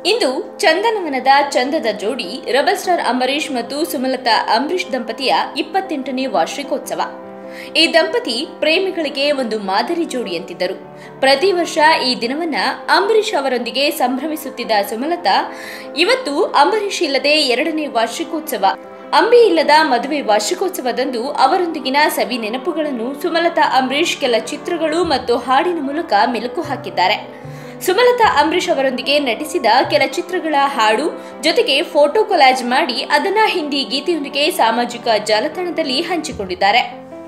ಇಂದು ಚಂದನವನದ ಚಂದದ ಜೋಡಿ rebel star Ambareesh ಮತ್ತು ಸುಮಲತಾ ಅಂಬರೀಷ್ ದಂಪತಿಯ ಇಪ್ಪತ್ತೆಂಟನೇ ವಾರ್ಷಿಕೋತ್ಸವ ಈ ದಂಪತಿ ಪ್ರೇಮಿಗಳಿಗೆ ಒಂದು ಮಾದರಿ ಜೋಡಿಯಂತಿದ್ದರು ಪ್ರತಿ ವರ್ಷ ಈ ದಿನವನ್ನ ಅಂಬರೀಷ್ ಅವರೊಂದಿಗೆ ಸಂಭ್ರಮಿಸುತ್ತಿದ್ದ ಸುಮಲತಾ ಇವತ್ತು ಅಂಬರೀಷ್ ಇಲ್ಲದೆ ಎರಡನೇ ವಾರ್ಷಿಕೋತ್ಸವ ಅಂಬಿ ಇಲ್ಲದ ಮದುವೆ ವಾರ್ಷಿಕೋತ್ಸವದಂದು ಅವರೊಂದಿಗಿನ ಸವಿ ನೆನಪುಗಳನ್ನು ಸುಮಲತಾ ಅಂಬರೀಷ್ ಕೆಲ ಚಿತ್ರಗಳು ಮತ್ತು ಹಾಡಿನ ಮೂಲಕ ಮೆಲುಕು ಹಾಕಿದ್ದಾರೆ ಸುಮಲತಾ ಅಂಬರೀಷ್ ಅವರೊಂದಿಗೆ ನಟಿಸಿದ ಕೆಲ ಚಿತ್ರಗಳ ಹಾಡು ಜೊತೆಗೆ ಫೋಟೋ ಕೊಲಾಜ್ ಮಾಡಿ ಅದನ್ನ ಹಿಂದಿ ಗೀತೆಯೊಂದಿಗೆ ಸಾಮಾಜಿಕ ಜಾಲತಾಣದಲ್ಲಿ ಹಂಚಿಕೊಂಡಿದ್ದಾರೆ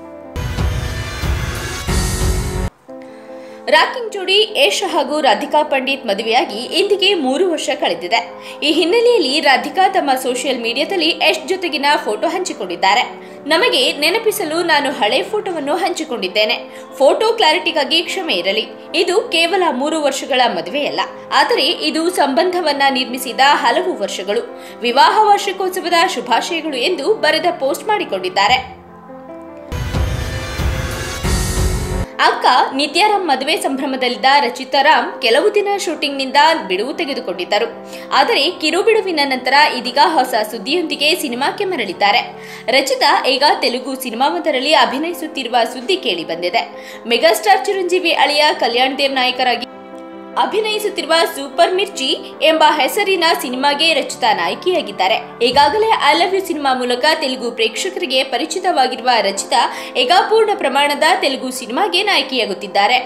ರಾಕಿಂಗ್ ಜೋಡಿ ಯಶ್ ಹಾಗೂ ರಾಧಿಕಾ ಪಂಡಿತ್ ಮದುವೆಯಾಗಿ ಇಂದಿಗೆ ಮೂರು ವರ್ಷ ಕಳೆದಿದೆ ಈ ಹಿನ್ನೆಲೆಯಲ್ಲಿ ರಾಧಿಕಾ ತಮ್ಮ ಸೋಷಿಯಲ್ ಮೀಡಿಯಾದಲ್ಲಿ ಯಶ್ ಜೊತೆಗಿನ ಫೋಟೋ ಹಂಚಿಕೊಂಡಿದ್ದಾರೆ ನಮಗೆ ನೆನಪಿಸಲು ನಾನು ಹಳೆ ಫೋಟೋವನ್ನು ಹಂಚಿಕೊಂಡಿದ್ದೇನೆ ಫೋಟೋ ಕ್ಲಾರಿಟಿಗಾಗಿ ಕ್ಷಮೆ ಇರಲಿ ಇದು ಕೇವಲ ಮೂರು ವರ್ಷಗಳ ಮದುವೆಯಲ್ಲ ಆದರೆ ಇದು ಸಂಬಂಧವನ್ನ ನಿರ್ಮಿಸಿದ ಹಲವು ವರ್ಷಗಳು ವಿವಾಹ ವಾರ್ಷಿಕೋತ್ಸವದ ಶುಭಾಶಯಗಳು ಎಂದು ಬರೆದ ಪೋಸ್ಟ್ ಮಾಡಿಕೊಂಡಿದ್ದಾರೆ ಅಕ್ಕ ನಿತ್ಯಾರಾಮ್ ಮದುವೆ ಸಂಭ್ರಮದಲ್ಲಿದ್ದ ರಚಿತಾ ರಾಮ್ ಕೆಲವು ದಿನ ಶೂಟಿಂಗ್ನಿಂದ ಬಿಡುವು ತೆಗೆದುಕೊಂಡಿದ್ದರು ಆದರೆ ಕಿರುಬಿಡುವಿನ ನಂತರ ಇದೀಗ ಹೊಸ ಸುದ್ದಿಯೊಂದಿಗೆ ಸಿನಿಮಾಕ್ಕೆ ಮರಳಿದ್ದಾರೆ ರಚಿತಾ ಈಗ ತೆಲುಗು ಸಿನಿಮಾವೊಂದರಲ್ಲಿ ಅಭಿನಯಿಸುತ್ತಿರುವ ಸುದ್ದಿ ಕೇಳಿ ಬಂದಿದೆ ಮೆಗಾಸ್ಟಾರ್ ಚಿರಂಜೀವಿ ಅಳಿಯ ಕಲ್ಯಾಣ್ ದೇವ್ ನಾಯಕರಾಗಿ ಅಭಿನಯಿಸುತ್ತಿರುವ ಸೂಪರ್ ಮಿರ್ಚಿ ಎಂಬ ಹೆಸರಿನ ಸಿನಿಮಾಗೆ ರಚಿತಾ ನಾಯಕಿಯಾಗಿದ್ದಾರೆ ಈಗಾಗಲೇ ಐ ಲವ್ ಯು ಸಿನಿಮಾ ಮೂಲಕ ತೆಲುಗು ಪ್ರೇಕ್ಷಕರಿಗೆ ಪರಿಚಿತವಾಗಿರುವ ರಚಿತಾ ಈಗ ಪೂರ್ಣ ಪ್ರಮಾಣದ ತೆಲುಗು ಸಿನಿಮಾಗೆ ನಾಯಕಿಯಾಗುತ್ತಿದ್ದಾರೆ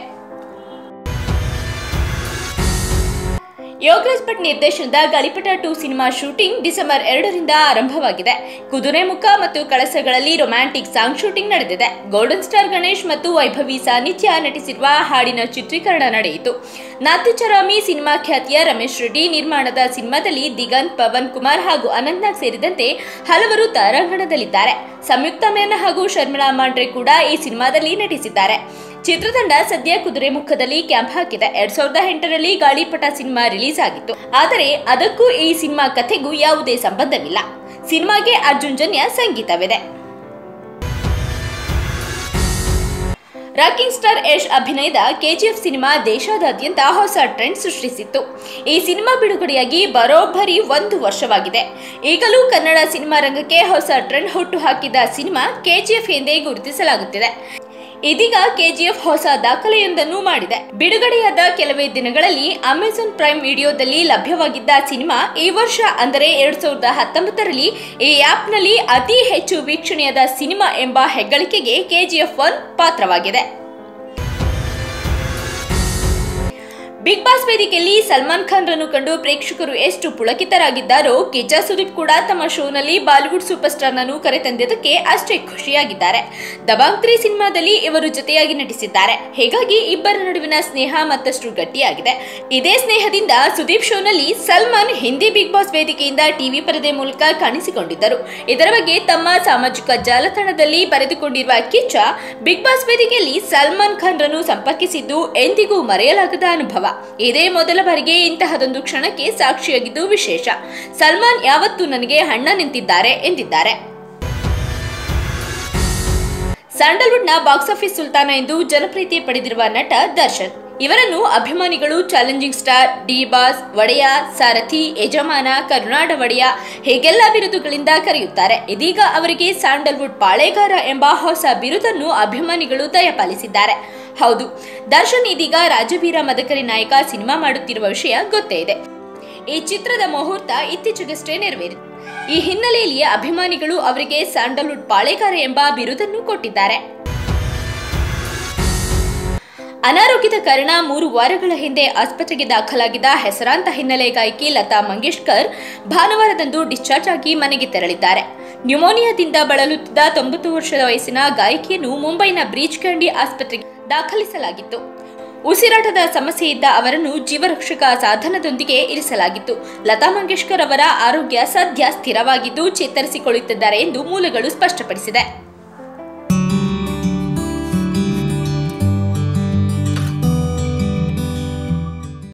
ಯೋಗರಾಜ್ ಭಟ್ ನಿರ್ದೇಶನದ Gaalipata two cinema shooting December ಎರಡರಿಂದ ಆರಂಭವಾಗಿದೆ ಕುದುರೆ ಮುಖ ಮತ್ತು ಕಳಸಗಳಲ್ಲಿ ರೊಮ್ಯಾಂಟಿಕ್ ಸಾಂಗ್ ಶೂಟಿಂಗ್ ನಡೆದಿದೆ ಗೋಲ್ಡನ್ ಸ್ಟಾರ್ ಗಣೇಶ್ ಮತ್ತು ವೈಭವಿ ಸಾನ್ನಿಧ್ಯ ನಟಿಸಿರುವ ಹಾಡಿನ ಚಿತ್ರೀಕರಣ ನಡೆಯಿತು ನಾತ್ಯಚರಾಮಿ ಸಿನಿಮಾ ಖ್ಯಾತಿಯ ರಮೇಶ್ ರೆಡ್ಡಿ ನಿರ್ಮಾಣದ ಸಿನಿಮಾದಲ್ಲಿ ದಿಗಂತ್ ಪವನ್ ಕುಮಾರ್ ಹಾಗೂ ಅನಂತ್ನಾಗ್ ಸೇರಿದಂತೆ ಹಲವರು ತಾರಾಂಗಣದಲ್ಲಿದ್ದಾರೆ ಸಂಯುಕ್ತ ಮೇನನ್ ಹಾಗೂ ಶರ್ಮಿಳಾ ಮಾಂಡ್ರೆ ಕೂಡ ಈ ಸಿನಿಮಾದಲ್ಲಿ ನಟಿಸಿದ್ದಾರೆ ಚಿತ್ರತಂಡ ಸದ್ಯ ಕುದುರೆ ಮುಖದಲ್ಲಿ ಕ್ಯಾಂಪ್ ಹಾಕಿದೆ ಎರಡ್ ಸಾವಿರದ ಎಂಟರಲ್ಲಿ ಗಾಳಿಪಟ ಸಿನಿಮಾ ರಿಲೀಸ್ ಆಗಿತ್ತು ಆದರೆ ಅದಕ್ಕೂ ಈ ಸಿನಿಮಾ ಕಥೆಗೂ ಯಾವುದೇ ಸಂಬಂಧವಿಲ್ಲ ಸಿನಿಮಾಗೆ ಅರ್ಜುನ್ ಜನ್ಯ ಸಂಗೀತವಿದೆ ರಾಕಿಂಗ್ ಸ್ಟಾರ್ ಯಶ್ ಅಭಿನಯದ ಕೆಜಿಎಫ್ ಸಿನಿಮಾ ದೇಶಾದ್ಯಂತ ಹೊಸ ಟ್ರೆಂಡ್ ಸೃಷ್ಟಿಸಿತ್ತು ಈ ಸಿನಿಮಾ ಬಿಡುಗಡೆಯಾಗಿ ಬರೋಬ್ಬರಿ ಒಂದು ವರ್ಷವಾಗಿದೆ ಈಗಲೂ ಕನ್ನಡ ಸಿನಿಮಾ ರಂಗಕ್ಕೆ ಹೊಸ ಟ್ರೆಂಡ್ ಹುಟ್ಟು ಹಾಕಿದ ಸಿನಿಮಾ ಕೆಜಿಎಫ್ ಎಂದೇ ಗುರುತಿಸಲಾಗುತ್ತಿದೆ ಇದೀಗ ಕೆಜಿಎಫ್ ಹೊಸ ದಾಖಲೆಯೊಂದನ್ನು ಮಾಡಿದೆ ಬಿಡುಗಡೆಯಾದ ಕೆಲವೇ ದಿನಗಳಲ್ಲಿ ಅಮೆಜಾನ್ ಪ್ರೈಮ್ ವಿಡಿಯೋದಲ್ಲಿ ಲಭ್ಯವಾಗಿದ್ದ ಸಿನಿಮಾ ಈ ವರ್ಷ ಅಂದರೆ ಎರಡ್ ಸಾವಿರದ ಹತ್ತೊಂಬತ್ತರಲ್ಲಿ ಈ ಆಪ್ನಲ್ಲಿ ಅತಿ ಹೆಚ್ಚು ವೀಕ್ಷಣೆಯಾದ ಸಿನಿಮಾ ಎಂಬ ಹೆಗ್ಗಳಿಕೆಗೆ ಕೆಜಿಎಫ್ ಒನ್ ಪಾತ್ರವಾಗಿದೆ ಬಿಗ್ ಬಾಸ್ ವೇದಿಕೆಯಲ್ಲಿ ಸಲ್ಮಾನ್ ಖಾನ್ ರನ್ನು ಕಂಡು ಪ್ರೇಕ್ಷಕರು ಎಷ್ಟು ಪುಳಕಿತರಾಗಿದ್ದಾರೋ ಕಿಚ್ಚ ಸುದೀಪ್ ಕೂಡ ತಮ್ಮ ಶೋನಲ್ಲಿ ಬಾಲಿವುಡ್ ಸೂಪರ್ ಸ್ಟಾರ್ ನನ್ನು ಕರೆತಂದಿದ್ದಕ್ಕೆ ಅಷ್ಟೇ ಖುಷಿಯಾಗಿದ್ದಾರೆ ದಬಾಂಗ್ ತ್ರೀ ಸಿನಿಮಾದಲ್ಲಿ ಇವರು ಜೊತೆಯಾಗಿ ನಟಿಸಿದ್ದಾರೆ ಹೀಗಾಗಿ ಇಬ್ಬರ ನಡುವಿನ ಸ್ನೇಹ ಮತ್ತಷ್ಟು ಗಟ್ಟಿಯಾಗಿದೆ ಇದೇ ಸ್ನೇಹದಿಂದ ಸುದೀಪ್ ಶೋನಲ್ಲಿ ಸಲ್ಮಾನ್ ಹಿಂದಿ ಬಿಗ್ ಬಾಸ್ ವೇದಿಕೆಯಿಂದ ಟಿವಿ ಪರದೆ ಮೂಲಕ ಕಾಣಿಸಿಕೊಂಡಿದ್ದರು ಇದರ ಬಗ್ಗೆ ತಮ್ಮ ಸಾಮಾಜಿಕ ಜಾಲತಾಣದಲ್ಲಿ ಬರೆದುಕೊಂಡಿರುವ ಕಿಚ್ಚ ಬಿಗ್ ಬಾಸ್ ವೇದಿಕೆಯಲ್ಲಿ ಸಲ್ಮಾನ್ ಖಾನ್ ರನ್ನು ಸಂಪರ್ಕಿಸಿದ್ದು ಎಂದಿಗೂ ಮರೆಯಲಾಗದ ಅನುಭವ ಇದೇ ಮೊದಲ ಬಾರಿಗೆ ಇಂತಹದೊಂದು ಕ್ಷಣಕ್ಕೆ ಸಾಕ್ಷಿಯಾಗಿದ್ದು ವಿಶೇಷ ಸಲ್ಮಾನ್ ಯಾವತ್ತೂ ನನಗೆ ಹಣ್ಣ ನಿಂತಿದ್ದಾರೆ ಎಂದಿದ್ದಾರೆ ಸ್ಯಾಂಡಲ್ವುಡ್ನ ಬಾಕ್ಸ್ ಆಫೀಸ್ ಸುಲ್ತಾನ ಎಂದು ಜನಪ್ರಿಯತೆ ಪಡೆದಿರುವ ನಟ ದರ್ಶನ್ ಇವರನ್ನು ಅಭಿಮಾನಿಗಳು ಚಾಲೆಂಜಿಂಗ್ ಸ್ಟಾರ್ ಡಿ ಬಾಸ್ ಒಡೆಯ ಸಾರಥಿ ಯಜಮಾನ ಕರುನಾಡ ಒಡೆಯ ಹೀಗೆಲ್ಲ ಬಿರುದುಗಳಿಂದ ಕರೆಯುತ್ತಾರೆ ಇದೀಗ ಅವರಿಗೆ ಸ್ಯಾಂಡಲ್ವುಡ್ ಪಾಳೆಗಾರ ಎಂಬ ಹೊಸ ಬಿರುದನ್ನು ಅಭಿಮಾನಿಗಳು ದಯಪಾಲಿಸಿದ್ದಾರೆ ಹೌದು ದರ್ಶನ್ ಇದೀಗ ರಾಜವೀರ ಮದಕರಿ ನಾಯಕ ಸಿನಿಮಾ ಮಾಡುತ್ತಿರುವ ವಿಷಯ ಗೊತ್ತೇ ಇದೆ ಈ ಚಿತ್ರದ ಮುಹೂರ್ತ ಇತ್ತೀಚೆಗಷ್ಟೇ ನೆರವೇರಿದೆ ಈ ಹಿನ್ನೆಲೆಯಲ್ಲಿ ಅಭಿಮಾನಿಗಳು ಅವರಿಗೆ ಸ್ಯಾಂಡಲ್ವುಡ್ ಪಾಳೆಗಾರ ಎಂಬ ಬಿರುದನ್ನು ಕೊಟ್ಟಿದ್ದಾರೆ ಅನಾರೋಗ್ಯದ ಕಾರಣ ಮೂರು ವಾರಗಳ ಹಿಂದೆ ಆಸ್ಪತ್ರೆಗೆ ದಾಖಲಾಗಿದ್ದ ಹೆಸರಾಂತ ಹಿನ್ನೆಲೆ ಗಾಯಕಿ ಲತಾ ಮಂಗೇಶ್ಕರ್ ಭಾನುವಾರದಂದು ಡಿಸ್ಚಾರ್ಜ್ ಆಗಿ ಮನೆಗೆ ತೆರಳಿದ್ದಾರೆ ನ್ಯೂಮೋನಿಯಾದಿಂದ ಬಳಲುತ್ತಿದ್ದ ತೊಂಬತ್ತು ವರ್ಷದ ವಯಸ್ಸಿನ ಗಾಯಕಿಯನ್ನು ಮುಂಬೈನ ಬ್ರೀಚ್ ಕ್ಯಾಂಡಿ ಆಸ್ಪತ್ರೆಗೆ ದಾಖಲಿಸಲಾಗಿತ್ತು ಉಸಿರಾಟದ ಸಮಸ್ಯೆ ಇದ್ದ ಅವರನ್ನು ಜೀವರಕ್ಷಕ ಸಾಧನದೊಂದಿಗೆ ಇರಿಸಲಾಗಿತ್ತು ಲತಾ ಮಂಗೇಶ್ಕರ್ ಅವರ ಆರೋಗ್ಯ ಸದ್ಯ ಸ್ಥಿರವಾಗಿದ್ದು ಚೇತರಿಸಿಕೊಳ್ಳುತ್ತಿದ್ದಾರೆ ಎಂದು ಮೂಲಗಳು ಸ್ಪಷ್ಟಪಡಿಸಿದೆ